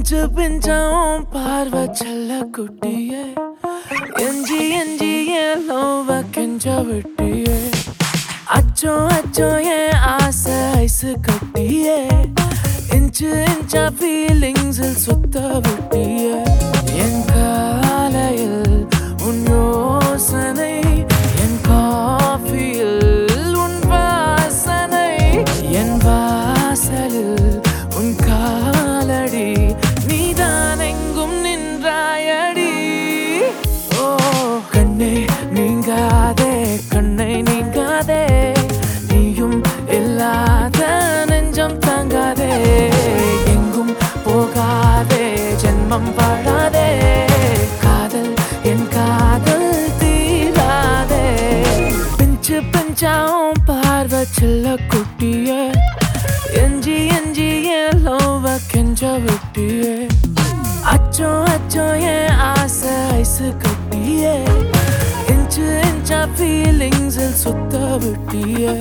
பிஞ்சு பிஞ்சாவும் பார்வை செல்ல குட்டியே எஞ்சி எஞ்சி என் லோவ கெஞ்ச விட்டியே அச்சோ அச்சோ என் ஆசை ஐசு கட்டியே இன்ச்சு இன்ச்சா ஃபீலிங்ஸில் சுத்த விட்டியே என் காலையில் உன் யோசனை என் காஃபியில் உன் வாசனை என் வாசலில் உன் காலடி நீதான் எங்கும் நின்றாயடி ஓ கண்ணே நீங்காதே கண்ணை நீங்காதே நீயும் இல்லாத நெஞ்சம் தாங்காதே எங்கும் போகாதே ஜென்மம் வாழாதே காதல் என் காதல் தீராதே பிஞ்சு பிஞ்சாவும் பார்வை செல்ல குட்டியே எஞ்சி எஞ்சி என் லோவ கெஞ்ச விட்டியே அச்சோ அச்சோ என் ஆசை ஐசு கட்டியே இன்ச்சு இன்ச்சா ஃபீலிங்ஸில் சுத்த விட்டியே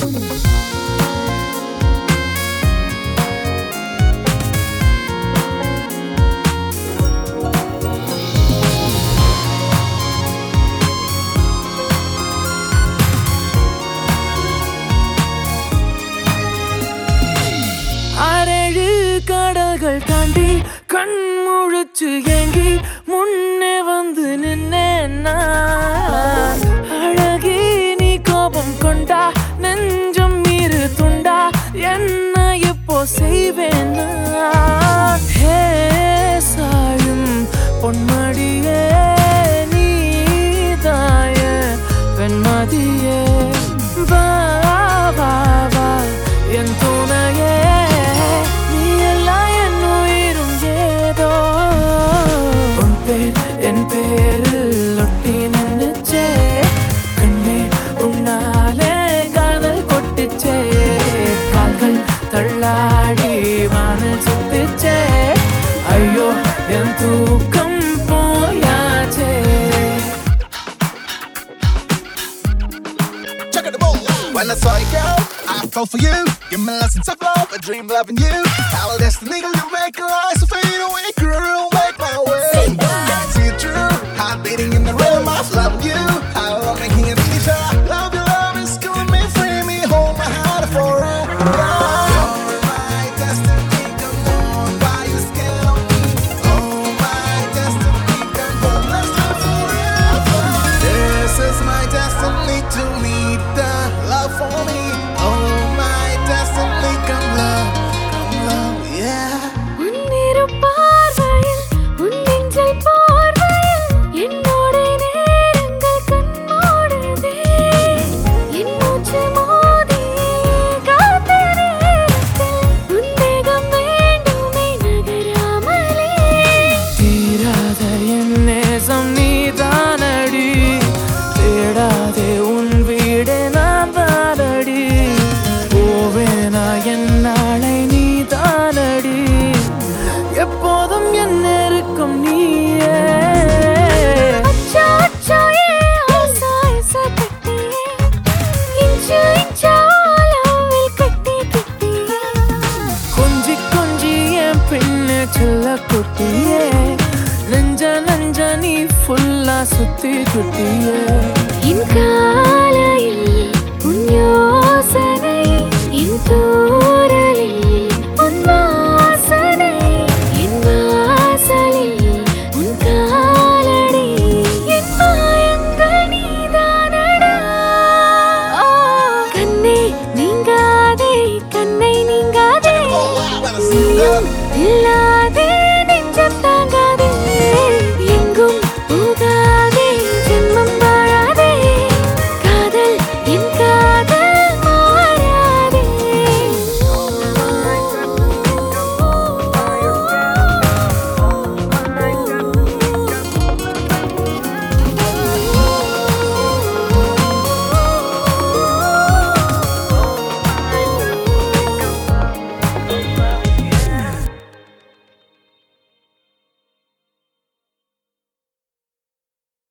ஆறேழு கடல்கள் தாண்டி கண் முழிச்சு ஏங்கி முன்னே வந்து நின்னேன் நான். அழகி நீ கோபம் கொண்டா நெஞ்சம் மீறு துண்டா என்ன இப்போ செய்வேன் நான்? ஹே சாயும் பொன்மடியே நீ தாய வெண்மதியே வா வா வா என் துணையே நீ எல்லாம் என் உயிரும் ஏதோ உன் பேர் என் பேரில் ஒட்டி நின்னுச்சே கண்ணே உன்னாலே காதல் கொட்டுச்சே கால்கள் தள்ளாடி வானல் சுத்துச்சே ஐயோ என் தூக்கம் போயாச்சே Check it out. When I saw you, girl, I fell for you. Give me lessons of love, a dream loving you. How destiny you make lies fade away, girl, make my way. Can't see it true, heart beating in the rhythm of loving you. How I'm making it easier. Love your love is killing me, free me, hold my heart forever. You're my destiny, come on, why you scared of me? Oh, my destiny, come on, let's live forever. This is my destiny to meet the love for me. Oh, my destiny, come love, come love, yeah. உன்னிரு பார்வையில், உன் நெஞ்சில் போர்வையில், என்னோட நேரங்கள் கண்மூடுதே. என் மூச்சு மோதி காத்த நேரத்தில், உன் தேகம் வேண்டுமே நகராமலே. தீராத என் நேசம் நீதானடி தேடாதே உன் வீடு நான் தானடி போவேனா என் நாளை நீதானடி எப்போதும் என் நெருக்கம் நீயே அச்சா, அச்சா, ஏ ஆசை, ஆசை கட்டியே. இன்ச்சு, இன்ச்சா அளவில் கட்டி கட்டியே. கொஞ்சி கொஞ்சி என் பின்ன செல்ல குட்டியே நெஞ்ச நெஞ்ச நீ ஃபுல்லா சுத்தி குட்டியே என் காலையில் உன் யோசனை, என் தூரலில் உன் வாசனை, என் வாசலில் உன் காலடி, என் மாயங்கள் நீதானடா. ஆ, கண்ணே நீங்காதே கண்ணை நீங்காதே Oh, wow, when I see love. இல்லா